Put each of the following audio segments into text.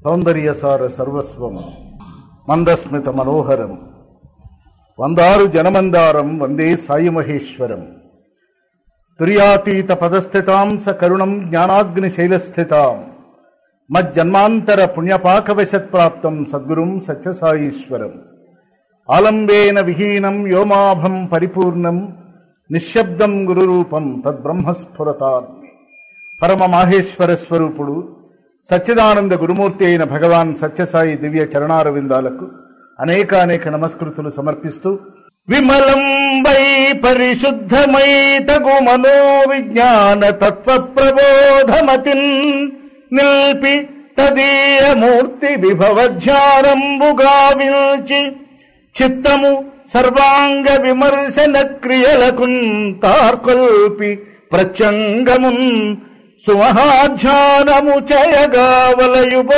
సౌందర్యసార సర్వస్వం మందస్మిత మనోహరం వందారు జనమందారం వందే సాయి మహేశ్వరం తుర్యాతీత పదస్థితాం స కరుణం జ్ఞానాగ్ని శైలస్థితాం మజ్జన్మాంతర పుణ్యపాకవశత్ప్రాప్తం సద్గురుం సత్యసాయీశ్వరం ఆలంబేన విహీనం వ్యోమాభం పరిపూర్ణం నిశ్శబ్దం గురురూపం తద్బ్రహ్మస్ఫురతాన్ని పరమ మాహేశ్వర స్వరూపుడు సచ్చిదానంద గురుమూర్తి అయిన భగవాన్ సత్యసాయి దివ్య చరణారవిందాలకు అనేక అనేక నమస్కృతులు సమర్పిస్తూ విమలం వై పరిశుద్ధమై తగు మనో విజ్ఞాన తత్వ ప్రబోధమతిన్ నిల్పి తదీయ మూర్తి విభవధ్యానంబుగా విల్చి చిత్తము సర్వాంగ విమర్శన క్రియలకు తార్కొల్పి ప్రత్యంగమున్ సుమహాధ్యానము చేయగా వలయుబో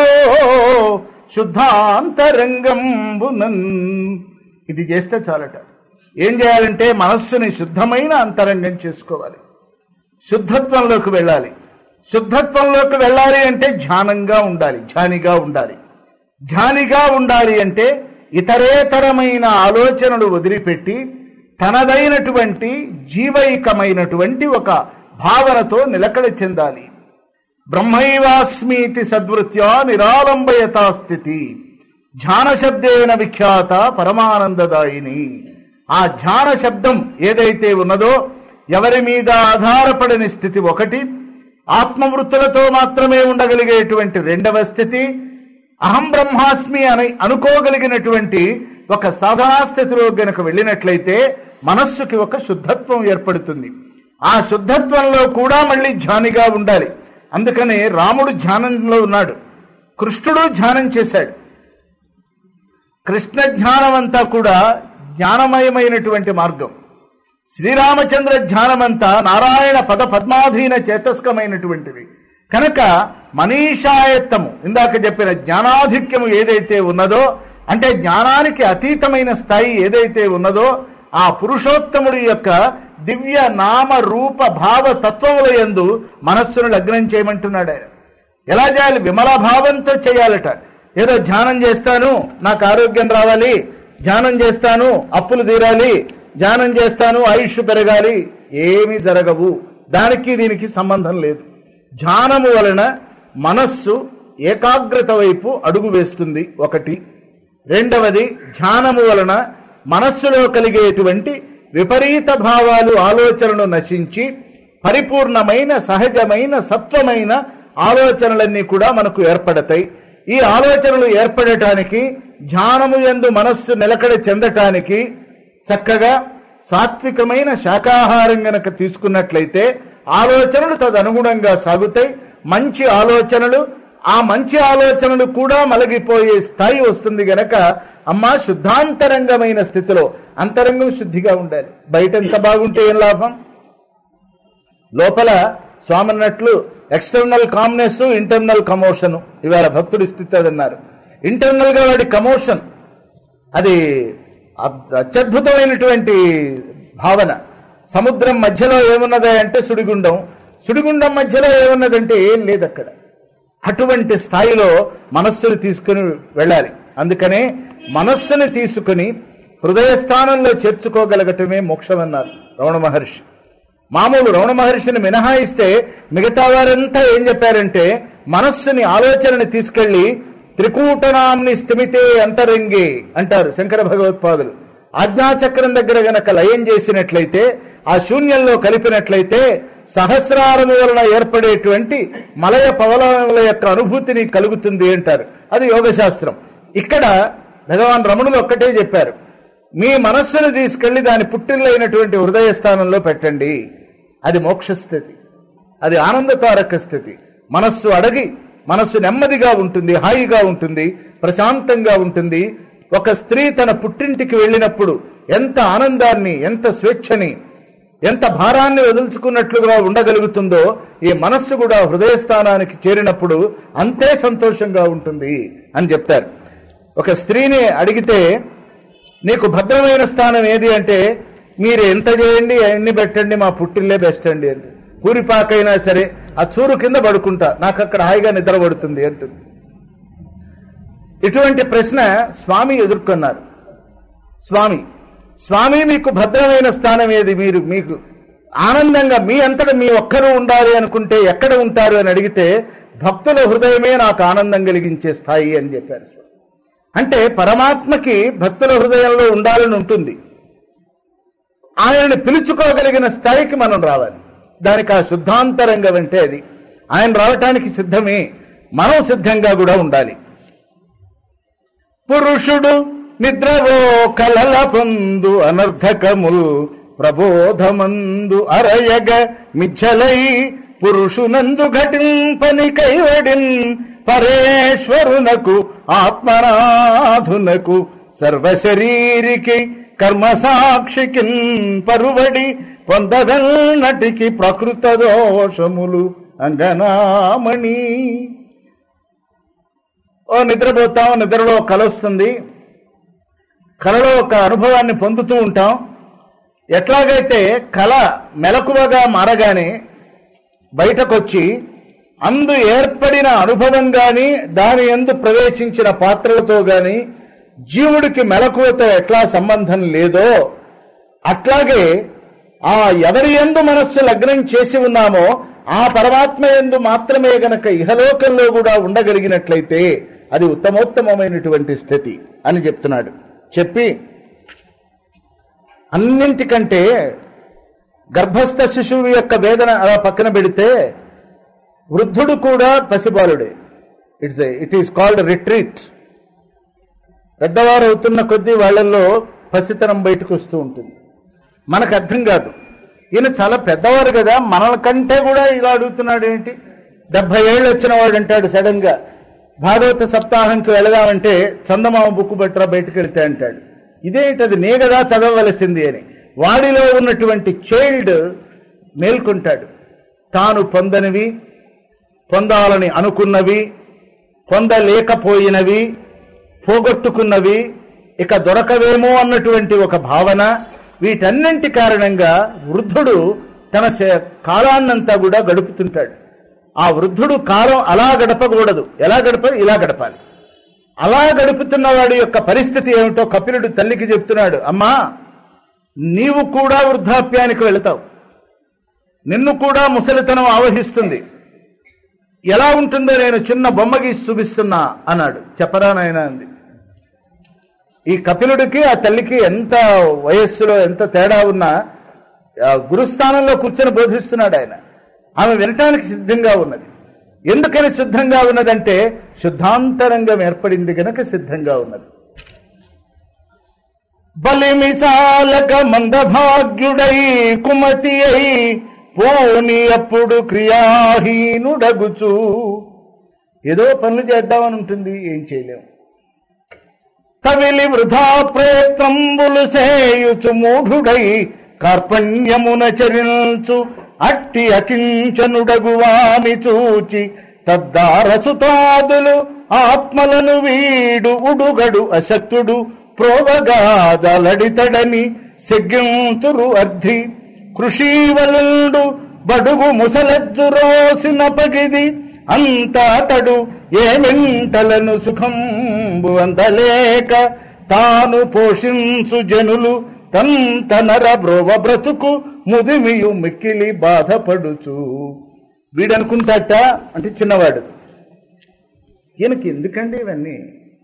శుద్ధాంతరంగంబునన్ ఇది చేస్తే చాలట ఏం చేయాలంటే మనస్సుని శుద్ధమైన అంతరంగం చేసుకోవాలి శుద్ధత్వంలోకి వెళ్ళాలి శుద్ధత్వంలోకి వెళ్ళాలి అంటే ధ్యానంగా ఉండాలి ధ్యానిగా ఉండాలి ధ్యానిగా ఉండాలి అంటే ఇతరేతరమైన ఆలోచనలు వదిలిపెట్టి తనదైనటువంటి జీవైకమైనటువంటి ఒక భావనతో నిలకడ చెందాలి బ్రహ్మైవాస్మీతి సద్వృత్యా నిరాలంబయతా స్థితి ధ్యాన శబ్దేన విఖ్యాత పరమానందదాయిని ఆ ధ్యాన శబ్దం ఏదైతే ఉన్నదో ఎవరి మీద ఆధారపడని స్థితి ఒకటి ఆత్మవృత్తులతో మాత్రమే ఉండగలిగేటువంటి రెండవ స్థితి అహం బ్రహ్మాస్మి అని అనుకోగలిగినటువంటి ఒక సాధనా స్థితిలో గనక వెళ్ళినట్లయితే మనస్సుకి ఒక శుద్ధత్వం ఏర్పడుతుంది ఆ శుద్ధత్వంలో కూడా మళ్ళీ ధ్యానిగా ఉండాలి అందుకనే రాముడు ధ్యానంలో ఉన్నాడు కృష్ణుడు ధ్యానం చేశాడు కృష్ణ ధ్యానం అంతా కూడా జ్ఞానమయమైనటువంటి మార్గం శ్రీరామచంద్ర ధ్యానమంతా నారాయణ పద పద్మాధీన చేతస్కమైనటువంటిది కనుక మనీషాయత్తము ఇందాక చెప్పిన జ్ఞానాధిక్యము ఏదైతే ఉన్నదో అంటే జ్ఞానానికి అతీతమైన స్థాయి ఏదైతే ఉన్నదో ఆ పురుషోత్తముడి యొక్క దివ్య నామ రూప భావ తత్వముల యందు మనస్సును లగ్నం చేయమంటున్నాడు ఆయన ఎలా చేయాలి విమల భావంతో చేయాలట ఏదో ధ్యానం చేస్తాను నాకు ఆరోగ్యం రావాలి ధ్యానం చేస్తాను అప్పులు తీరాలి ధ్యానం చేస్తాను ఆయుష్ పెరగాలి ఏమీ జరగవు దానికి దీనికి సంబంధం లేదు ధ్యానము వలన మనస్సు ఏకాగ్రత వైపు అడుగు వేస్తుంది ఒకటి రెండవది ధ్యానము వలన మనస్సులో కలిగేటువంటి విపరీత భావాలు ఆలోచనలు నశించి పరిపూర్ణమైన సహజమైన సత్వమైన ఆలోచనలన్నీ కూడా మనకు ఏర్పడతాయి ఈ ఆలోచనలు ఏర్పడటానికి ధ్యానము ఎందు మనస్సు నిలకడ చెందటానికి చక్కగా సాత్వికమైన శాకాహారం గనక తీసుకున్నట్లయితే ఆలోచనలు తదనుగుణంగా సాగుతాయి మంచి ఆలోచనలు ఆ మంచి ఆలోచనలు కూడా మలగిపోయే స్థాయి వస్తుంది గనక అమ్మా శుద్ధాంతరంగమైన స్థితిలో అంతరంగం శుద్ధిగా ఉండాలి బయట ఎంత బాగుంటే ఏం లాభం లోపల స్వామి అన్నట్లు ఎక్స్టర్నల్ కామ్నెస్ ఇంటర్నల్ కమోషన్ ఇవాళ భక్తుడి స్థితి అది అన్నారు ఇంటర్నల్ గా వాడి కమోషన్ అది అద్- అత్యద్భుతమైనటువంటి భావన సముద్రం మధ్యలో ఏమున్నది అంటే సుడిగుండం సుడిగుండం మధ్యలో ఏమున్నదంటే ఏం లేదు అక్కడ అటువంటి స్థాయిలో మనస్సును తీసుకుని వెళ్ళాలి అందుకనే మనస్సుని తీసుకుని హృదయ స్థానంలో చేర్చుకోగలగటమే మోక్షం అన్నారు రమణ మహర్షి మామూలు రమణ మహర్షిని మినహాయిస్తే మిగతా వారంతా ఏం చెప్పారంటే మనస్సుని ఆలోచనని తీసుకెళ్లి త్రికూటనాంని స్థిమితే అంతరంగే అంటారు శంకర భగవత్పాదులు ఆజ్ఞాచక్రం దగ్గర గనక లయం చేసినట్లయితే ఆ శూన్యంలో కలిపినట్లయితే సహస్రారము వలన ఏర్పడేటువంటి మలయ పవలముల యొక్క అనుభూతిని కలుగుతుంది అంటారు అది యోగశాస్త్రం ఇక్కడ భగవాన్ రమణులు ఒక్కటే చెప్పారు మీ మనస్సును తీసుకెళ్లి దాని పుట్టిల్లైనటువంటి హృదయ స్థానంలో పెట్టండి అది మోక్ష స్థితి అది ఆనందకారక స్థితి మనస్సు అడగి మనస్సు నెమ్మదిగా ఉంటుంది హాయిగా ఉంటుంది ప్రశాంతంగా ఉంటుంది ఒక స్త్రీ తన పుట్టింటికి వెళ్ళినప్పుడు ఎంత ఆనందాన్ని ఎంత స్వేచ్ఛని ఎంత భారాన్ని వదులుచుకున్నట్లుగా ఉండగలుగుతుందో ఈ మనస్సు కూడా హృదయ స్థానానికి చేరినప్పుడు అంతే సంతోషంగా ఉంటుంది అని చెప్తారు ఒక స్త్రీని అడిగితే నీకు భద్రమైన స్థానం ఏది అంటే మీరు ఎంత చేయండి ఎన్ని పెట్టండి మా పుట్టిల్లే బెస్ట్ అండి అంటే పూరిపాకైనా సరే ఆ చూరు కింద పడుకుంటా నాకు అక్కడ హాయిగా నిద్ర పడుతుంది అంటుంది ఇటువంటి ప్రశ్న స్వామి ఎదుర్కొన్నారు స్వామి స్వామి మీకు భద్రమైన స్థానం ఏది మీరు మీకు ఆనందంగా మీ అంతట మీ ఒక్కరు ఉండాలి అనుకుంటే ఎక్కడ ఉంటారు అని అడిగితే భక్తుల హృదయమే నాకు ఆనందం కలిగించే స్థాయి అని చెప్పారు స్వామి అంటే పరమాత్మకి భక్తుల హృదయంలో ఉండాలని ఉంటుంది ఆయనని పిలుచుకోగలిగిన స్థాయికి మనం రావాలి దానికి ఆ శుద్ధాంతరంగం అంటే అది ఆయన రావటానికి సిద్ధమే మనం సిద్ధంగా కూడా ఉండాలి పురుషుడు నిద్రవో కలల పొందు అనర్ధకముల్ ప్రబోధమందు అరయగ మిచ్చలై పురుషునందు ఘటింపని కైవడిన్ పరేశ్వరునకు ఆత్మనాథునకు సర్వశరీరికి కర్మ సాక్షికిన్ పరువడి పొందదన్నటికి ప్రకృత దోషములు అంగనామణి ఓ నిద్రపోతాం నిద్రలో కల వస్తుంది కలలో ఒక అనుభవాన్ని పొందుతూ ఉంటాం ఎట్లాగైతే కళ మెలకువగా మారగానే బయటకొచ్చి అందు ఏర్పడిన అనుభవం గాని దాని ఎందు ప్రవేశించిన పాత్రలతో గాని జీవుడికి మెలకువతో ఎట్లా సంబంధం లేదో అట్లాగే ఆ ఎవరి ఎందు మనస్సు లగ్నం చేసి ఉన్నామో ఆ పరమాత్మ ఎందు మాత్రమే గనక ఇహలోకంలో కూడా ఉండగలిగినట్లయితే అది ఉత్తమోత్తమమైనటువంటి స్థితి అని చెప్తున్నాడు చెప్పి అన్నింటికంటే గర్భస్థ శిశువు యొక్క వేదన అలా పక్కన పెడితే వృద్ధుడు కూడా పసిబాలుడే it's it is called retreat పెద్దవారు అవుతున్న కొద్దీ వాళ్ళల్లో పసితనం బయటకు వస్తూ ఉంటుంది మనకు అర్థం కాదు ఈయన చాలా పెద్దవారు కదా మనకంటే కూడా ఇలా అడుగుతున్నాడు ఏంటి డెబ్బై ఏళ్ళు వచ్చిన వాడు అంటాడు సడన్ గా భాగవత సప్తాహంకి వెళదామంటే చందమామ బుక్ బట్టరా బయటకు వెళ్తే అంటాడు ఇదేంటది నే కదా చదవవలసింది అని వాడిలో ఉన్నటువంటి చైల్డ్ మేల్కొంటాడు తాను పొందనివి పొందాలని అనుకున్నవి పొందలేకపోయినవి పోగొట్టుకున్నవి ఇక దొరకవేమో అన్నటువంటి ఒక భావన వీటన్నింటి కారణంగా వృద్ధుడు తన శ- కాలాన్నంతా కూడా గడుపుతుంటాడు ఆ వృద్ధుడు కాలం అలా గడపకూడదు ఎలా గడపాలి ఇలా గడపాలి అలా గడుపుతున్న వాడి యొక్క పరిస్థితి ఏమిటో కపిలుడు తల్లికి చెప్తున్నాడు అమ్మా నీవు కూడా వృద్ధాప్యానికి వెళతావు నిన్ను కూడా ముసలితనం ఆవహిస్తుంది ఎలా ఉంటుందో నేను చిన్న బొమ్మ గీసి చూపిస్తున్నా అన్నాడు చెప్పరా నాయన అంది ఈ కపిలుడికి ఆ తల్లికి ఎంత వయస్సులో ఎంత తేడా ఉన్నా ఆ గురుస్థానంలో కూర్చొని బోధిస్తున్నాడు ఆయన ఆమె వినటానికి సిద్ధంగా ఉన్నది ఎందుకని సిద్ధంగా ఉన్నదంటే శుద్ధాంతరంగం ఏర్పడింది గనక సిద్ధంగా ఉన్నది బలిమిసాలక మందభాగ్యుడై కుమతి అయి పోని అప్పుడు క్రియాహీనుడగుచు ఏదో పనులు చేద్దామని ఉంటుంది ఏం చేయలేము తవిలి వృధా ప్రయత్నంబులు సేయుచు మూఢుడై కార్పణ్యమున చరించు అట్టి అకించనుడగువాని చూచి తద్దారసుతాదులు ఆత్మలను వీడు ఉడుగడు అశక్తుడు ప్రోవగాదలడితడని సెగ్గింతురు అర్ధి కృషీవలుండు బడుగు ముసలెద్దురోసిన పగిది అంత అతడు ఏమింటలను సుఖంబు అందలేక తాను పోషించు జనులు తంత నర బ్రోవ బ్రతుకు ముదిమియు మిక్కిలి బాధపడుచు వీడనుకుంటాట అంటే చిన్నవాడు ఈయనకి ఎందుకండి ఇవన్నీ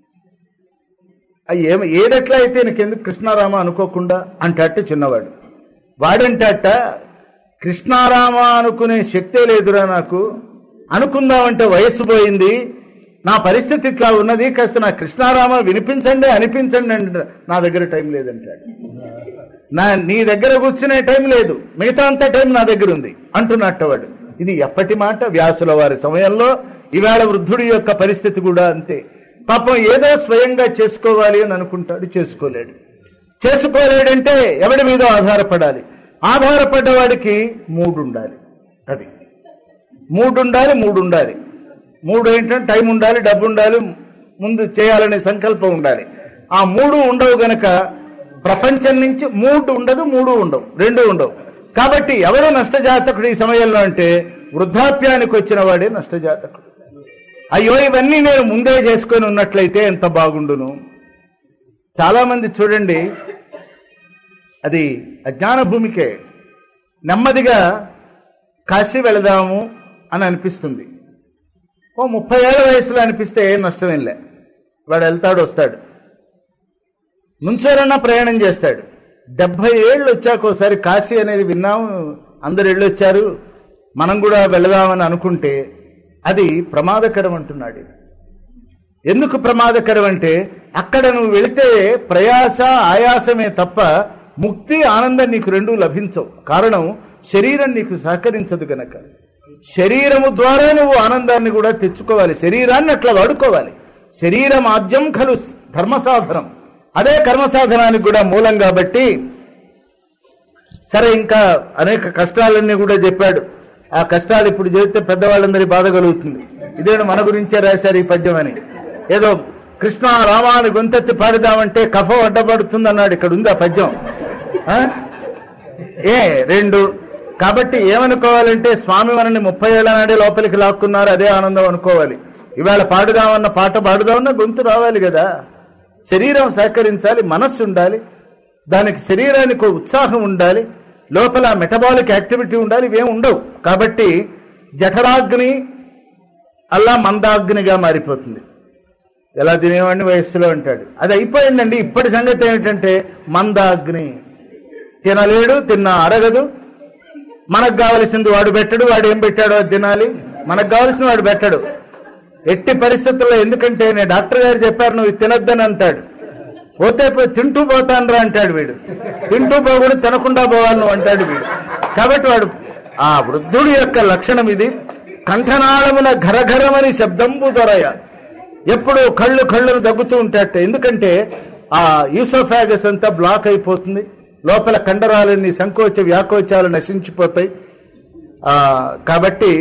ఆ ఏమ ఏదెట్లా అయితే ఈయనకెందుకు కృష్ణారామ అనుకోకుండా అంటాట చిన్నవాడు వాడంటాట కృష్ణారామ అనుకునే శక్తే లేదురా నాకు అనుకుందామంటే వయస్సు పోయింది నా పరిస్థితి ఇట్లా ఉన్నది కాస్త నా కృష్ణారామ వినిపించండి అనిపించండి అంటే నా దగ్గర టైం లేదంటాడు నా నీ దగ్గర కూర్చునే టైం లేదు మిగతా అంతా టైం నా దగ్గర ఉంది అంటున్నట్టు వాడు ఇది ఎప్పటి మాట వ్యాసుల వారి సమయంలో ఈవేళ వృద్ధుడి యొక్క పరిస్థితి కూడా అంతే పాపం ఏదో స్వయంగా చేసుకోవాలి అని అనుకుంటాడు చేసుకోలేడు చేసుకోలేడంటే ఎవడి మీద ఆధారపడాలి ఆధారపడ్డ వాడికి మూడు ఉండాలి అది మూడు ఉండాలి మూడు ఉండాలి మూడు ఏంటంటే టైం ఉండాలి డబ్బు ఉండాలి ముందు చేయాలనే సంకల్పం ఉండాలి ఆ మూడు ఉండవు గనక ప్రపంచం నుంచి మూడు ఉండదు మూడు ఉండవు రెండు ఉండవు కాబట్టి ఎవరు నష్టజాతకుడు ఈ సమయంలో అంటే వృద్ధాప్యానికి వచ్చిన వాడే నష్టజాతకుడు అయ్యో ఇవన్నీ నేను ముందే చేసుకొని ఉన్నట్లయితే ఎంత బాగుండును చాలా మంది చూడండి అది అజ్ఞాన భూమికే నెమ్మదిగా కాశీ వెళదాము అని అనిపిస్తుంది ఓ ముప్పై ఏళ్ళ వయసులో అనిపిస్తే ఏం నష్టమేంలే వాడు వెళ్తాడు వస్తాడు నుంచోరన్నా ప్రయాణం చేస్తాడు డెబ్బై ఏళ్ళు వచ్చాక ఒకసారి కాశీ అనేది విన్నాము అందరు వెళ్ళొచ్చారు మనం కూడా వెళదామని అనుకుంటే అది ప్రమాదకరం అంటున్నాడు ఈయన. ఎందుకు ప్రమాదకరం అంటే అక్కడ నువ్వు వెళితే ప్రయాస ఆయాసమే తప్ప ముక్తి ఆనందం నీకు రెండూ లభించవు కారణం శరీరం నీకు సహకరించదు గనక శరీరము ద్వారా నువ్వు ఆనందాన్ని కూడా తెచ్చుకోవాలి శరీరాన్ని అట్లా వాడుకోవాలి శరీరం ఆద్యం ఖలు ధర్మ సాధనం అదే కర్మ సాధనానికి కూడా మూలం కాబట్టి సరే ఇంకా అనేక కష్టాలన్నీ కూడా చెప్పాడు ఆ కష్టాలు ఇప్పుడు చేస్తే పెద్దవాళ్ళందరి బాధ కలుగుతుంది ఇదేనా మన గురించే రాశారు ఈ పద్యం అని ఏదో కృష్ణ రామాని గొంతెత్తి పాడుదామంటే కఫం అడ్డపడుతుంది అన్నాడు ఇక్కడ ఉంది ఆ పద్యం ఆ? ఏ రెండు కాబట్టి ఏమనుకోవాలంటే స్వామి మనల్ని ముప్పై ఏళ్ళ నాడే లోపలికి లాక్కున్నారు అదే ఆనందం అనుకోవాలి ఇవాళ పాడుదామన్న పాట పాడుదామన్న గొంతు రావాలి కదా శరీరం సహకరించాలి మనస్సు ఉండాలి దానికి శరీరానికి ఒక ఉత్సాహం ఉండాలి లోపల మెటబాలిక్ యాక్టివిటీ ఉండాలి ఇవేం ఉండవు కాబట్టి జఠరాగ్ని అల్లా మందాగ్నిగా మారిపోతుంది ఎలా తినేవాడిని వయస్సులో అంటాడు అది అయిపోయిందండి ఇప్పటి సంగతి ఏమిటంటే మందాగ్ని తినలేడు తిన్నా అరగదు మనకు కావలసింది వాడు పెట్టడు వాడు ఏం పెట్టాడో అది తినాలి మనకు కావలసిన వాడు పెట్టడు ఎట్టి పరిస్థితుల్లో ఎందుకంటే నేను డాక్టర్ గారు చెప్పారు నువ్వు ఇది తినొద్దని అంటాడు పోతే పోయి తింటూ పోతానరా అంటాడు వీడు తింటూ పోకూడదు తినకుండా పోవాలి నువ్వు అంటాడు వీడు కాబట్టి వాడు ఆ వృద్ధుడి యొక్క లక్షణం ఇది కంఠనాళమున ఘరఘరమని శబ్దంబు దొరయ ఎప్పుడు కళ్ళు కళ్ళను దగ్గుతూ ఉంటాట ఎందుకంటే ఆ ఈసోఫాగస్ అంతా బ్లాక్ అయిపోతుంది లోపల కండరాలన్నీ సంకోచ వ్యాకోచాలు నశించిపోతాయి ఆ కాబట్టి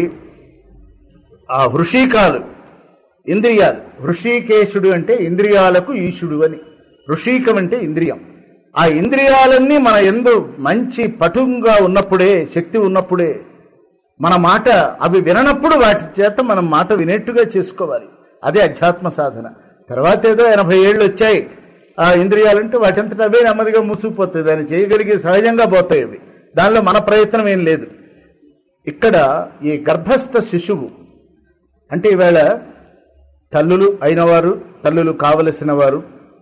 ఆ హృషికాలు ఇంద్రియాలు హృషికేశుడు అంటే ఇంద్రియాలకు ఈశుడు అని హృషికం అంటే ఇంద్రియం ఆ ఇంద్రియాలన్నీ మన ఎందు మంచి పటుగా ఉన్నప్పుడే శక్తి ఉన్నప్పుడే మన మాట అవి విననప్పుడు వాటి చేత మనం మాట వినేట్టుగా చేసుకోవాలి అదే అధ్యాత్మ సాధన తర్వాత ఏదో ఎనభై ఏళ్ళు వచ్చాయి ఆ ఇంద్రియాలంటే వాటింతట అవే నెమ్మదిగా మూసుకుపోతాయి దాన్ని చేయగలిగే సహజంగా పోతాయి అవి దానిలో మన ప్రయత్నం ఏం లేదు ఇక్కడ ఈ గర్భస్థ శిశువు అంటే ఈవేళ తల్లులు అయినవారు తల్లులు కావలసిన వారు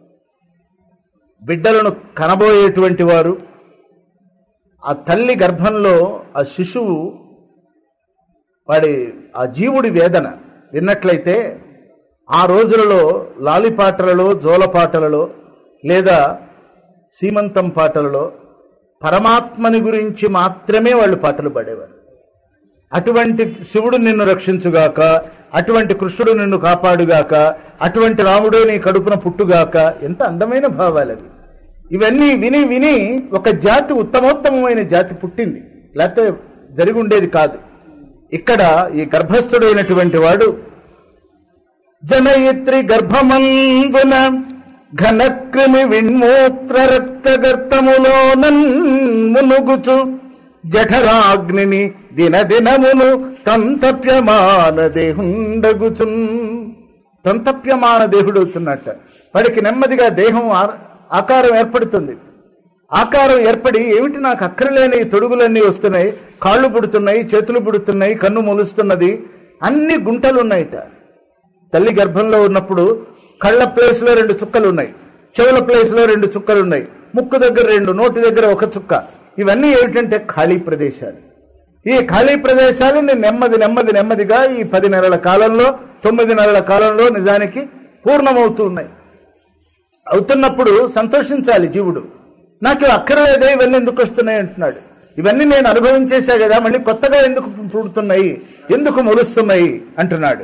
బిడ్డలను కనబోయేటువంటి వారు ఆ తల్లి గర్భంలో ఆ శిశువు వాడి ఆ జీవుడి వేదన విన్నట్లయితే ఆ రోజులలో లాలిపాటలలో జోలపాటలలో లేదా సీమంతం పాటలలో పరమాత్మని గురించి మాత్రమే వాళ్ళు పాటలు పాడేవారు అటువంటి శివుడు నిన్ను రక్షించుగాక అటువంటి కృష్ణుడు నిన్ను కాపాడుగాక అటువంటి రాముడు నీ కడుపున పుట్టుగాక ఎంత అందమైన భావాలు అవి ఇవన్నీ విని విని ఒక జాతి ఉత్తమోత్తమమైన జాతి పుట్టింది లేకపోతే జరిగి ఉండేది కాదు ఇక్కడ ఈ గర్భస్థుడైనటువంటి వాడు జనయిత్రి గర్భమందున ఘనక్రిమి విణ్మూత్ర రక్తగర్తములో మునుగుచు జఠరాగ్నిని దినదినమును తంతప్యమాన దేహుండగుచున్ తంతప్యమాన దేహుడు అవుతున్నట్ట వాడికి నెమ్మదిగా దేహం ఆ- ఆకారం ఏర్పడుతుంది ఆకారం ఏర్పడి ఏమిటి నాకు అక్కరలేని ఈ తొడుగులన్నీ వస్తున్నాయి కాళ్ళు పుడుతున్నాయి చేతులు పుడుతున్నాయి కన్ను మొలుస్తున్నది అన్ని గుంటలు ఉన్నాయిట తల్లి గర్భంలో ఉన్నప్పుడు కళ్ళ ప్లేస్ లో రెండు చుక్కలు ఉన్నాయి చెవుల ప్లేస్ లో రెండు చుక్కలు ఉన్నాయి ముక్కు దగ్గర రెండు నోటి దగ్గర ఒక చుక్క ఇవన్నీ ఏమిటంటే ఖాళీ ప్రదేశాలు ఈ ఖాళీ ప్రదేశాలని నెమ్మది నెమ్మది నెమ్మదిగా ఈ పది నెలల కాలంలో తొమ్మిది నెలల కాలంలో నిజానికి పూర్ణమవుతూ ఉన్నాయి అవుతున్నప్పుడు సంతోషించాలి జీవుడు నాకు అక్కర్లేదే ఇవన్నీ ఎందుకు వస్తున్నాయి అంటున్నాడు ఇవన్నీ నేను అనుభవించేశా కదా మళ్ళీ కొత్తగా ఎందుకు పుడుతున్నాయి ఎందుకు మొలుస్తున్నాయి అంటున్నాడు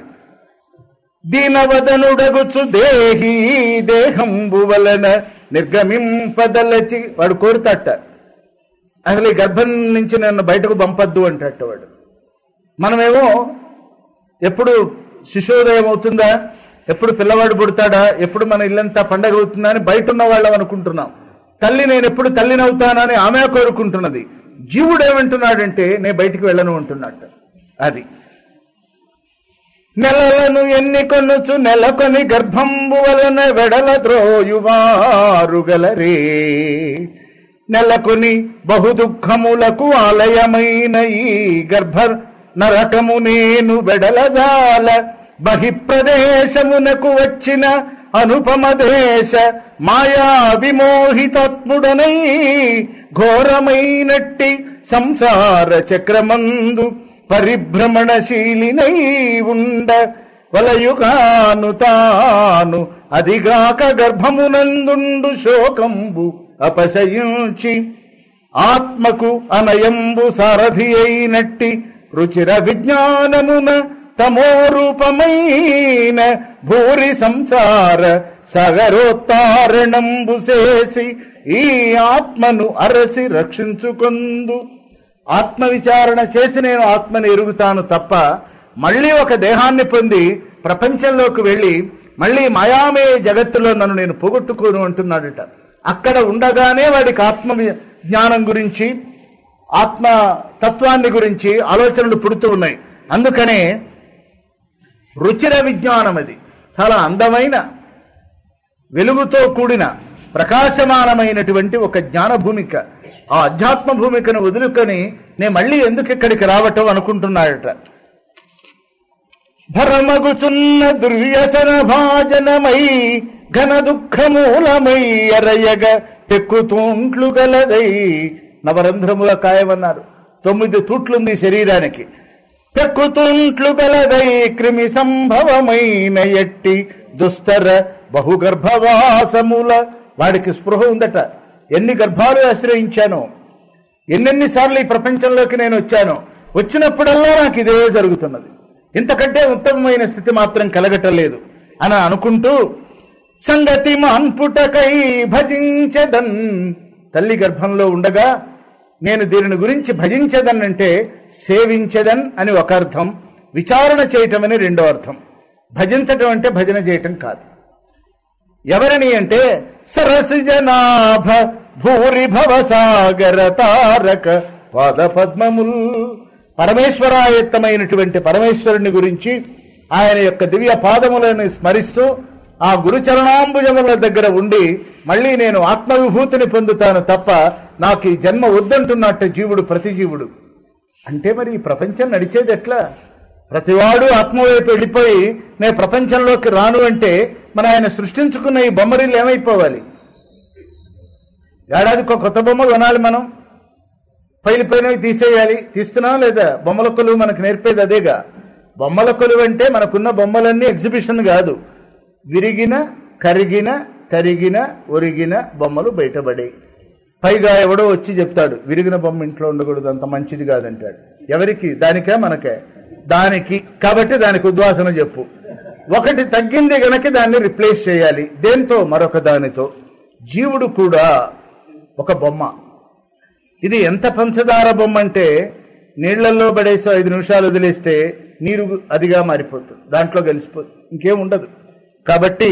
దీనవదనుడగుచు దేహి దేహంబు వలన నిర్గమింపదలచి వాడు కోరుతాట అసలు ఈ గర్భం నుంచి నన్ను బయటకు పంపద్దు అంటట వాడు మనమేమో ఎప్పుడు శిశోదయం అవుతుందా ఎప్పుడు పిల్లవాడు పుడతాడా ఎప్పుడు మన ఇల్లంతా పండగ అవుతుందా అని బయట ఉన్న వాళ్ళం అనుకుంటున్నాం తల్లి నేను ఎప్పుడు తల్లిని అవుతానని ఆమె కోరుకుంటున్నది జీవుడు ఏమంటున్నాడంటే నేను బయటికి వెళ్ళను అంటున్నట్టు అది నెలలను ఎన్ని కొనుచు నెలకొని గర్భంబు వలన వెడల ద్రోయువారు గలరే నెలకొని బహు దుఃఖములకు ఆలయమైన ఈ గర్భ నరకము నేను వెడలజాల బహిప్రదేశమునకు వచ్చిన అనుపమ దేశ మాయా విమోహితాత్ముడనై ఘోరమైనట్టి సంసార చక్రమందు పరిభ్రమణశీలినై ఉండ వలయుగాను తాను అదిగాక గర్భమునందుండు శోకంబు అపశయించి ఆత్మకు అనయంబు సారథి అయినట్టి రుచిర విజ్ఞానమున తమోరూపమైన భూరి సంసార సగరోత్తారణంబు చేసి ఈ ఆత్మను అరసి రక్షించుకొందు ఆత్మ విచారణ చేసి నేను ఆత్మని ఎరుగుతాను తప్ప మళ్ళీ ఒక దేహాన్ని పొంది ప్రపంచంలోకి వెళ్ళి మళ్ళీ మాయామయ జగత్తులో నన్ను నేను పోగొట్టుకోను అంటున్నాడట అక్కడ ఉండగానే వాడికి ఆత్మ వి- జ్ఞానం గురించి ఆత్మ తత్వాన్ని గురించి ఆలోచనలు పుడుతూ ఉన్నాయి అందుకనే రుచిర విజ్ఞానం అది చాలా అందమైన వెలుగుతో కూడిన ప్రకాశమానమైనటువంటి ఒక జ్ఞాన భూమిక ఆ అధ్యాత్మ భూమికను వదులుకొని నేను మళ్ళీ ఎందుకు ఇక్కడికి రావటం అనుకుంటున్నాడట భరమగుచున్న దుర్వ్యసన భాజనమై ఘన దుఃఖమూలమై అరయగ పెక్కుతూంట్లు గలదై నవరంధ్రముల కాయమన్నారు తొమ్మిది తూట్లుంది శరీరానికి పెక్కుతుంట్లు గలదై క్రిమి సంభవమైన ఎట్టి దుస్తర బహుగర్భవాసముల వాడికి స్పృహ ఉందట ఎన్ని గర్భాలు ఆశ్రయించాను ఎన్నెన్నిసార్లు ఈ ప్రపంచంలోకి నేను వచ్చాను వచ్చినప్పుడల్లా నాకు ఇదే జరుగుతున్నది ఇంతకంటే ఉత్తమమైన స్థితి మాత్రం కలగటం లేదు అని అనుకుంటూ సంగతి మాన్పుటకై భజించదన్ తల్లి గర్భంలో ఉండగా నేను దీనిని గురించి భజించదన్ అంటే సేవించదన్ అని ఒక అర్థం విచారణ చేయటం అని రెండో అర్థం భజించటం అంటే భజన చేయటం కాదు ఎవరిని అంటే సరసి జనాభ భూరి భవ సాగర తారక పాద పద్మముల్ పరమేశ్వరాయత్తమైనటువంటి పరమేశ్వరుని గురించి ఆయన యొక్క దివ్య పాదములను స్మరిస్తూ ఆ గురుచరణాంబుజముల దగ్గర ఉండి మళ్ళీ నేను ఆత్మవిభూతిని పొందుతాను తప్ప నాకు ఈ జన్మ వద్దంటున్నట్టు జీవుడు ప్రతి జీవుడు అంటే మరి ఈ ప్రపంచం నడిచేది ఎట్లా ప్రతివాడు ఆత్మవైపు వెళ్ళిపోయి నేను ప్రపంచంలోకి రాను అంటే మన ఆయన సృష్టించుకున్న ఈ బొమ్మరిల్లు ఏమైపోవాలి ఏడాదికి ఒక కొత్త బొమ్మ కొనాలి మనం పైలిపోయినవి తీసేయాలి తీస్తున్నాం లేదా బొమ్మల కొలువు మనకు నేర్పేది అదేగా బొమ్మల కొలువు అంటే మనకున్న బొమ్మలన్నీ ఎగ్జిబిషన్ కాదు విరిగిన కరిగిన తరిగిన ఒరిగిన బొమ్మలు బయటపడే పైగా ఎవడో వచ్చి చెప్తాడు విరిగిన బొమ్మ ఇంట్లో ఉండకూడదు అంత మంచిది కాదంటాడు ఎవరికి దానికే మనకే దానికి కాబట్టి దానికి ఉద్వాసన చెప్పు ఒకటి తగ్గింది గనక దాన్ని రిప్లేస్ చేయాలి దేంతో మరొక దానితో జీవుడు కూడా ఒక బొమ్మ ఇది ఎంత పంచదార బొమ్మ అంటే నీళ్లలో పడేసి ఐదు నిమిషాలు వదిలేస్తే నీరు అదిగా మారిపోతుంది దాంట్లో కలిసిపోతుంది ఇంకేం ఉండదు కాబట్టి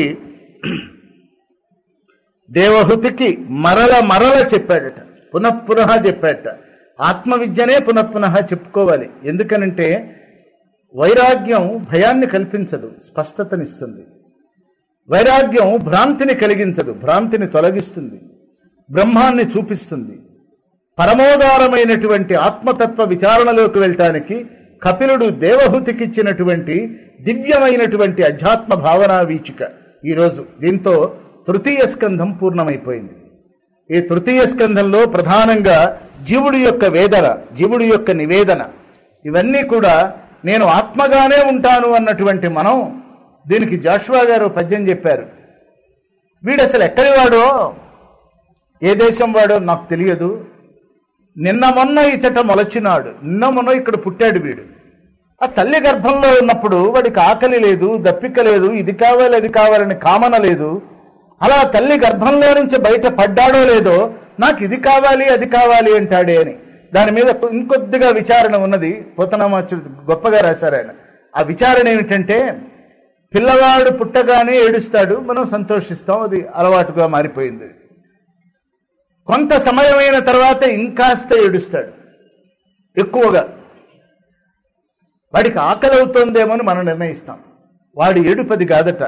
దేవహుతికి మరల మరల చెప్పాడట పునఃపునః చెప్పాడట ఆత్మవిద్యనే పునఃపునః చెప్పుకోవాలి ఎందుకనంటే వైరాగ్యం భయాన్ని కల్పించదు స్పష్టతనిస్తుంది వైరాగ్యం భ్రాంతిని కలిగించదు భ్రాంతిని తొలగిస్తుంది బ్రహ్మాన్ని చూపిస్తుంది పరమోదారమైనటువంటి ఆత్మతత్వ విచారణలోకి వెళ్ళటానికి కపిలుడు దేవహుతికిచ్చినటువంటి దివ్యమైనటువంటి అధ్యాత్మ భావనా వీచిక ఈరోజు దీంతో తృతీయ స్కంధం పూర్ణమైపోయింది ఈ తృతీయ స్కంధంలో ప్రధానంగా జీవుడి యొక్క వేదన జీవుడి యొక్క నివేదన ఇవన్నీ కూడా నేను ఆత్మగానే ఉంటాను అన్నటువంటి మనం దీనికి జాషువా గారు పద్యం చెప్పారు వీడు అసలు ఎక్కడి వాడో ఏ దేశం వాడో నాకు తెలియదు నిన్న మొన్న ఇచట మొలచినాడు నిన్న మొన్న ఇక్కడ పుట్టాడు వీడు ఆ తల్లి గర్భంలో ఉన్నప్పుడు వాడికి ఆకలి లేదు దప్పిక లేదు ఇది కావాలి అది కావాలని కామన లేదు అలా తల్లి గర్భంలో నుంచి బయట పడ్డాడో లేదో నాకు ఇది కావాలి అది కావాలి అంటాడే అని దాని మీద ఇంకొద్దిగా విచారణ ఉన్నది పోతనామాచుడు గొప్పగా రాశారు ఆయన ఆ విచారణ ఏమిటంటే పిల్లవాడు పుట్టగానే ఏడుస్తాడు మనం సంతోషిస్తాం అది అలవాటుగా మారిపోయింది కొంత సమయమైన తర్వాత ఇంకాస్త ఏడుస్తాడు ఎక్కువగా వాడికి ఆకలి అవుతోందేమో అని మనం నిర్ణయిస్తాం వాడి ఏడుపది కాదట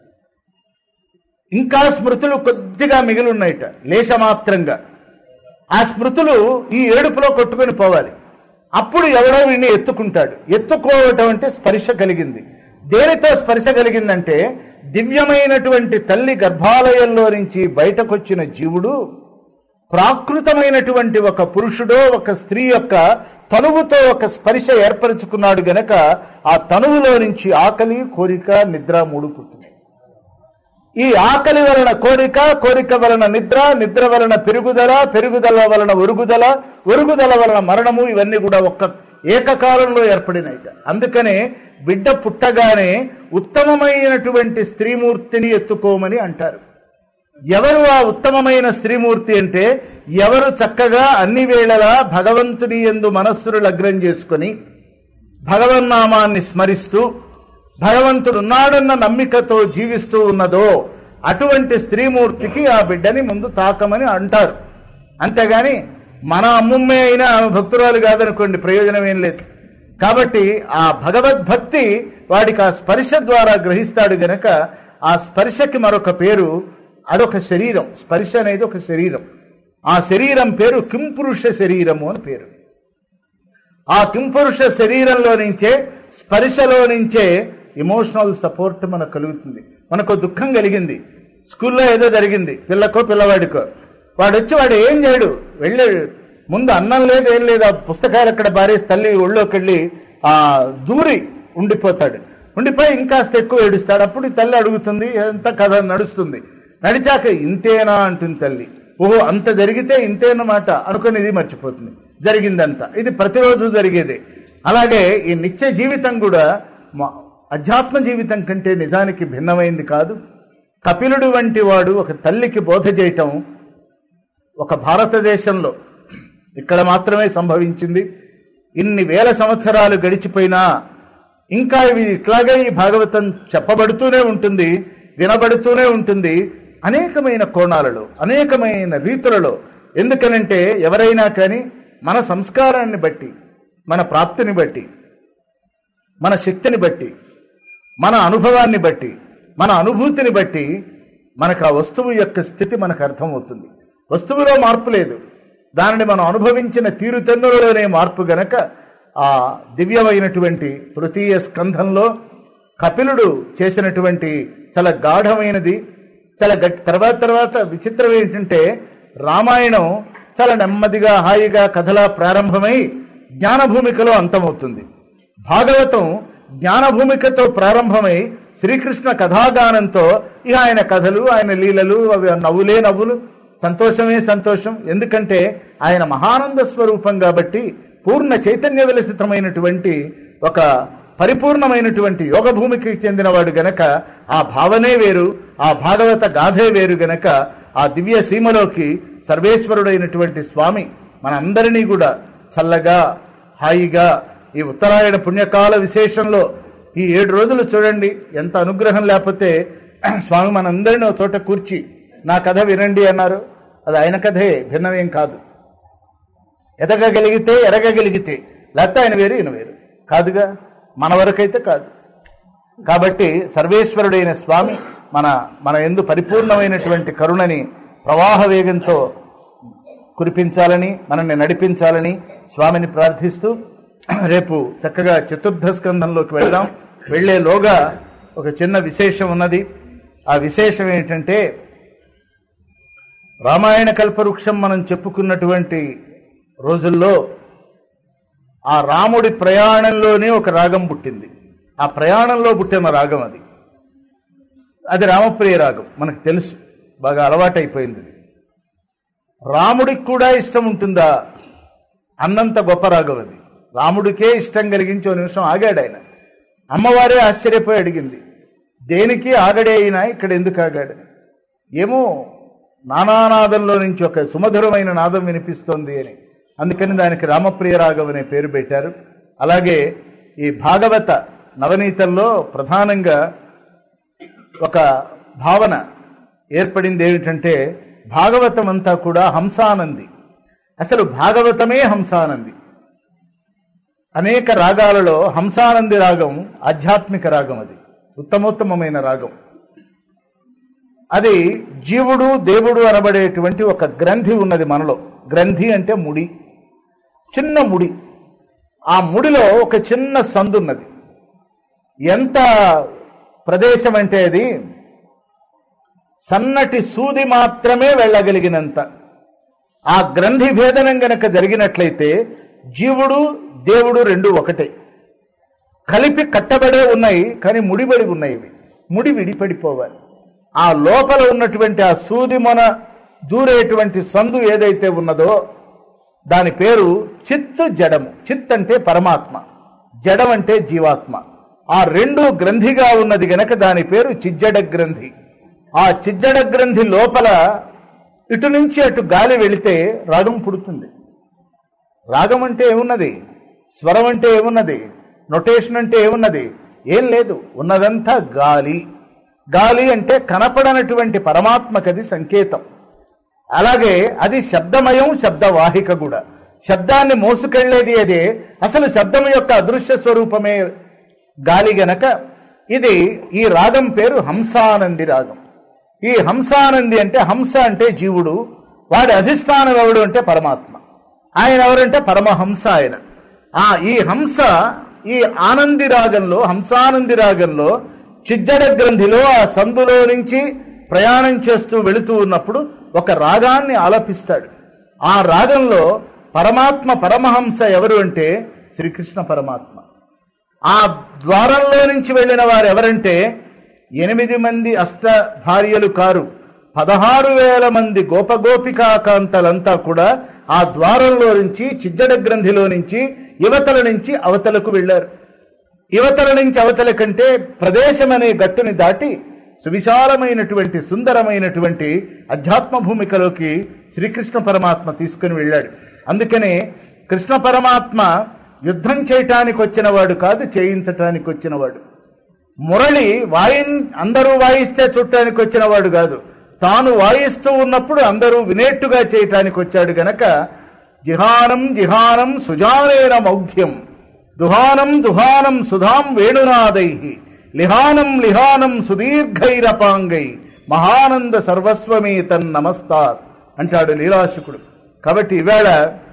ఇంకా స్మృతులు కొద్దిగా మిగిలి ఉన్నాయిట లేశమాత్రంగా ఆ స్మృతులు ఈ ఏడుపులో కొట్టుకొని పోవాలి అప్పుడు ఎవడో వీడిని ఎత్తుకుంటాడు ఎత్తుకోవటం అంటే స్పర్శ కలిగింది దేనితో స్పర్శ కలిగిందంటే దివ్యమైనటువంటి తల్లి గర్భాలయంలో నుంచి బయటకొచ్చిన జీవుడు ప్రాకృతమైనటువంటి ఒక పురుషుడో ఒక స్త్రీ యొక్క తనువుతో ఒక స్పర్శ ఏర్పరచుకున్నాడు గనక ఆ తనువులో నుంచి ఆకలి కోరిక నిద్ర మూడు పుట్టినాయి ఈ ఆకలి వలన కోరిక కోరిక వలన నిద్ర నిద్ర వలన పెరుగుదల పెరుగుదల వలన ఒరుగుదల ఒరుగుదల వలన మరణము ఇవన్నీ కూడా ఒక్క ఏకకాలంలో ఏర్పడినాయిట అందుకనే బిడ్డ పుట్టగానే ఉత్తమమైనటువంటి స్త్రీమూర్తిని ఎత్తుకోమని అంటారు ఎవరు ఆ ఉత్తమమైన స్త్రీమూర్తి అంటే ఎవరు చక్కగా అన్ని వేళలా భగవంతుని ఎందు మనస్సును లగ్నం చేసుకొని భగవన్నామాన్ని స్మరిస్తూ భగవంతుడు ఉన్నాడన్న నమ్మికతో జీవిస్తూ ఉన్నదో అటువంటి స్త్రీమూర్తికి ఆ బిడ్డని ముందు తాకమని అంటారు అంతేగాని మన అమ్ముమ్మే అయినా ఆమె భక్తురాలు కాదనుకోండి ప్రయోజనం ఏం లేదు కాబట్టి ఆ భగవద్భక్తి వాడికి ఆ స్పర్శ ద్వారా గ్రహిస్తాడు గనక ఆ స్పర్శకి మరొక పేరు అదొక శరీరం స్పర్శ అనేది ఒక శరీరం ఆ శరీరం పేరు కింపురుష శరీరము అని పేరు ఆ కింపురుష శరీరంలో నుంచే స్పర్శలో నుంచే ఇమోషనల్ సపోర్ట్ మనకు కలుగుతుంది మనకు దుఃఖం కలిగింది స్కూల్లో ఏదో జరిగింది పిల్లకో పిల్లవాడికో వాడు వచ్చి వాడు ఏం చేయడు వెళ్ళి ముందు అన్నం లేదు ఏం లేదు ఆ పుస్తకాలు అక్కడ బారేసి తల్లి ఒళ్ళోకి వెళ్ళి ఆ దూరి ఉండిపోతాడు ఉండిపోయి ఇంకాస్త ఎక్కువ ఏడుస్తాడు అప్పుడు ఈ తల్లి అడుగుతుంది ఎంత కథ నడుస్తుంది నడిచాక ఇంతేనా అంటుంది తల్లి ఓహో అంత జరిగితే ఇంతేనమాట అనుకుని ఇది మర్చిపోతుంది జరిగిందంతా ఇది ప్రతిరోజు జరిగేదే అలాగే ఈ నిత్య జీవితం కూడా మా- అధ్యాత్మ జీవితం కంటే నిజానికి భిన్నమైంది కాదు కపిలుడు వంటి వాడు ఒక తల్లికి బోధ చేయటం ఒక భారతదేశంలో ఇక్కడ మాత్రమే సంభవించింది ఇన్ని వేల సంవత్సరాలు గడిచిపోయినా ఇంకా ఇవి ఇట్లాగే ఈ భాగవతం చెప్పబడుతూనే ఉంటుంది వినబడుతూనే ఉంటుంది అనేకమైన కోణాలలో అనేకమైన రీతులలో ఎందుకనంటే ఎవరైనా కానీ మన సంస్కారాన్ని బట్టి మన ప్రాప్తిని బట్టి మన శక్తిని బట్టి మన అనుభవాన్ని బట్టి మన అనుభూతిని బట్టి మనకు ఆ వస్తువు యొక్క స్థితి మనకు అర్థమవుతుంది వస్తువులో మార్పు లేదు దానిని మనం అనుభవించిన తీరుతెన్నులలోనే మార్పు గనక ఆ దివ్యమైనటువంటి తృతీయ స్కంధంలో కపిలుడు చేసినటువంటి చాలా గాఢమైనది చాలా గట్టి తర్వాత తర్వాత విచిత్రం ఏంటంటే రామాయణం చాలా నెమ్మదిగా హాయిగా కథలా ప్రారంభమై జ్ఞానభూమికలో అంతమవుతుంది భాగవతం జ్ఞానభూమికతో ప్రారంభమై శ్రీకృష్ణ కథాగానంతో ఇక ఆయన కథలు ఆయన లీలలు అవి నవ్వులే నవ్వులు సంతోషమే సంతోషం ఎందుకంటే ఆయన మహానంద స్వరూపం కాబట్టి పూర్ణ చైతన్య విలసితమైనటువంటి ఒక పరిపూర్ణమైనటువంటి యోగ భూమికి చెందినవాడు గనక ఆ భావనే వేరు ఆ భాగవత గాథే వేరు గనక ఆ దివ్య సీమలోకి సర్వేశ్వరుడైనటువంటి స్వామి మనందరినీ కూడా చల్లగా హాయిగా ఈ ఉత్తరాయణ పుణ్యకాల విశేషంలో ఈ ఏడు రోజులు చూడండి ఎంత అనుగ్రహం లేకపోతే స్వామి మనందరినీ ఒక చోట కూర్చి నా కథ వినండి అన్నారు అది ఆయన కథే భిన్నమేం కాదు ఎదగగలిగితే ఎరగగలిగితే లేకపోతే ఆయన వేరు ఈయన వేరు కాదుగా మన వరకైతే కాదు కాబట్టి సర్వేశ్వరుడైన స్వామి మన మన ఎందు పరిపూర్ణమైనటువంటి కరుణని ప్రవాహ వేగంతో కురిపించాలని మనల్ని నడిపించాలని స్వామిని ప్రార్థిస్తూ రేపు చక్కగా చతుర్థ స్కంధంలోకి వెళ్దాం వెళ్లేలోగా ఒక చిన్న విశేషం ఉన్నది ఆ విశేషం ఏంటంటే రామాయణ కల్పవృక్షం మనం చెప్పుకున్నటువంటి రోజుల్లో ఆ రాముడి ప్రయాణంలోనే ఒక రాగం పుట్టింది ఆ ప్రయాణంలో పుట్టిన రాగం అది అది రామప్రియ రాగం మనకు తెలుసు బాగా అలవాటైపోయింది ఇది. రాముడికి కూడా ఇష్టం ఉంటుందా అన్నంత గొప్ప రాగం అది రాముడికే ఇష్టం కలిగించి ఓ నిమిషం ఆగాడు ఆయన అమ్మవారే ఆశ్చర్యపోయి అడిగింది దేనికి ఆగడే అయినా ఇక్కడ ఎందుకు ఆగాడని ఏమో నానానాదంలో నుంచి ఒక సుమధురమైన నాదం వినిపిస్తోంది అని అందుకని దానికి రామప్రియ రాగం అనే పేరు పెట్టారు అలాగే ఈ భాగవత నవనీతంలో ప్రధానంగా ఒక భావన ఏర్పడింది ఏమిటంటే భాగవతం అంతా కూడా హంసానంది అసలు భాగవతమే హంసానంది అనేక రాగాలలో హంసానంది రాగం ఆధ్యాత్మిక రాగం అది ఉత్తమోత్తమమైన రాగం అది జీవుడు దేవుడు అనబడేటువంటి ఒక గ్రంథి ఉన్నది మనలో గ్రంథి అంటే ముడి చిన్న ముడి ఆ ముడిలో ఒక చిన్న సందు ఉన్నది ఎంత ప్రదేశం అంటే అది సన్నటి సూది మాత్రమే వెళ్ళగలిగినంత ఆ గ్రంథి భేదనం గనక జరిగినట్లయితే జీవుడు దేవుడు రెండు ఒకటే కలిపి కట్టబడే ఉన్నాయి కానీ ముడిబడి ఉన్నాయి ఇవి ముడి విడిపడిపోవాలి ఆ లోపల ఉన్నటువంటి ఆ సూది మొన దూరేటువంటి సందు ఏదైతే ఉన్నదో దాని పేరు చిత్ జడము చిత్ అంటే పరమాత్మ జడం అంటే జీవాత్మ ఆ రెండు గ్రంథిగా ఉన్నది గనక దాని పేరు చిజ్జడ గ్రంథి ఆ చిజ్జడ గ్రంథి లోపల ఇటు నుంచి అటు గాలి వెళితే రాగం పుడుతుంది రాగం అంటే ఏమున్నది స్వరం అంటే ఏమున్నది నొటేషన్ అంటే ఏమున్నది ఏం లేదు ఉన్నదంతా గాలి గాలి అంటే కనపడనటువంటి పరమాత్మకది సంకేతం అలాగే అది శబ్దమయం శబ్దవాహిక కూడా శబ్దాన్ని మోసుకెళ్లేది అదే అసలు శబ్దం యొక్క అదృశ్య స్వరూపమే గాలి గనక ఇది ఈ రాగం పేరు హంసానంది రాగం ఈ హంసానంది అంటే హంస అంటే జీవుడు వాడి అధిష్టానం ఎవడు అంటే పరమాత్మ ఆయన ఎవరంటే పరమహంస ఆయన ఆ ఈ హంస ఈ ఆనంది రాగంలో హంసానంది రాగంలో చిజ్జడ గ్రంథిలో ఆ సందులో నుంచి ప్రయాణం చేస్తూ వెళుతూ ఉన్నప్పుడు ఒక రాగాన్ని ఆలపిస్తాడు ఆ రాగంలో పరమాత్మ పరమహంస ఎవరు అంటే శ్రీకృష్ణ పరమాత్మ ఆ ద్వారంలో నుంచి వెళ్ళిన వారు ఎవరంటే ఎనిమిది మంది అష్ట భార్యలు కారు పదహారు వేల మంది గోపగోపికాకాంతలంతా కూడా ఆ ద్వారంలో నుంచి చిజ్జడ గ్రంథిలో నుంచి యువతల నుంచి అవతలకు వెళ్ళారు యువతల నుంచి అవతల కంటే ప్రదేశం అనే గట్టుని దాటి సువిశాలమైనటువంటి సుందరమైనటువంటి అధ్యాత్మ భూమికలోకి శ్రీకృష్ణ పరమాత్మ తీసుకుని వెళ్ళాడు అందుకనే కృష్ణ పరమాత్మ యుద్ధం చేయటానికి వచ్చినవాడు కాదు చేయించటానికి వచ్చినవాడు మురళి వాయి అందరూ వాయిస్తే చుట్టానికి వచ్చినవాడు కాదు తాను వాయిస్తూ ఉన్నప్పుడు అందరూ వినేట్టుగా చేయటానికి వచ్చాడు గనక జిహానం జిహానం సుజానేన మౌఢ్యం దుహానం దుహానం సుధాం వేణునాదై లిహానం లిహానం సుదీర్ఘైరపాంగై మహానంద సర్వస్వమే తన్ నమస్తార్ అంటాడు లీలాశుకుడు కాబట్టి ఈవేళ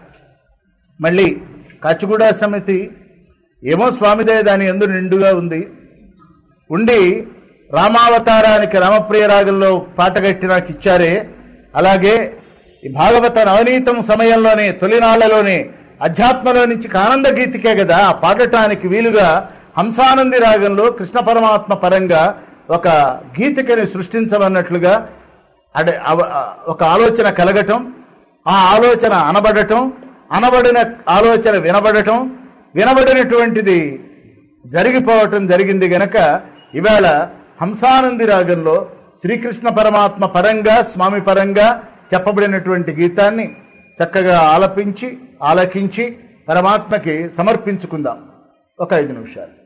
మళ్ళీ కాచిగూడ సమితి ఏమో స్వామిదే దాని ఎందు నిండుగా ఉంది ఉండి రామావతారానికి రామప్రియ రాగంలో పాట కట్టి నాకు ఇచ్చారే అలాగే ఈ భాగవత నవనీతం సమయంలోనే తొలినాళ్లలోనే అధ్యాత్మలో నుంచి ఆనంద గీతికే కదా ఆ పాడటానికి వీలుగా హంసానంది రాగంలో కృష్ణ పరమాత్మ పరంగా ఒక గీతికని సృష్టించమన్నట్లుగా అడే అవ- ఒక ఆలోచన కలగటం ఆ ఆలోచన అనబడటం అనబడిన ఆలోచన వినబడటం వినబడినటువంటిది జరిగిపోవటం జరిగింది గనక ఇవాళ హంసానంది రాగంలో శ్రీకృష్ణ పరమాత్మ పరంగా స్వామి పరంగా చెప్పబడినటువంటి గీతాన్ని చక్కగా ఆలపించి ఆలకించి పరమాత్మకి సమర్పించుకుందాం ఒక ఐదు నిమిషాలు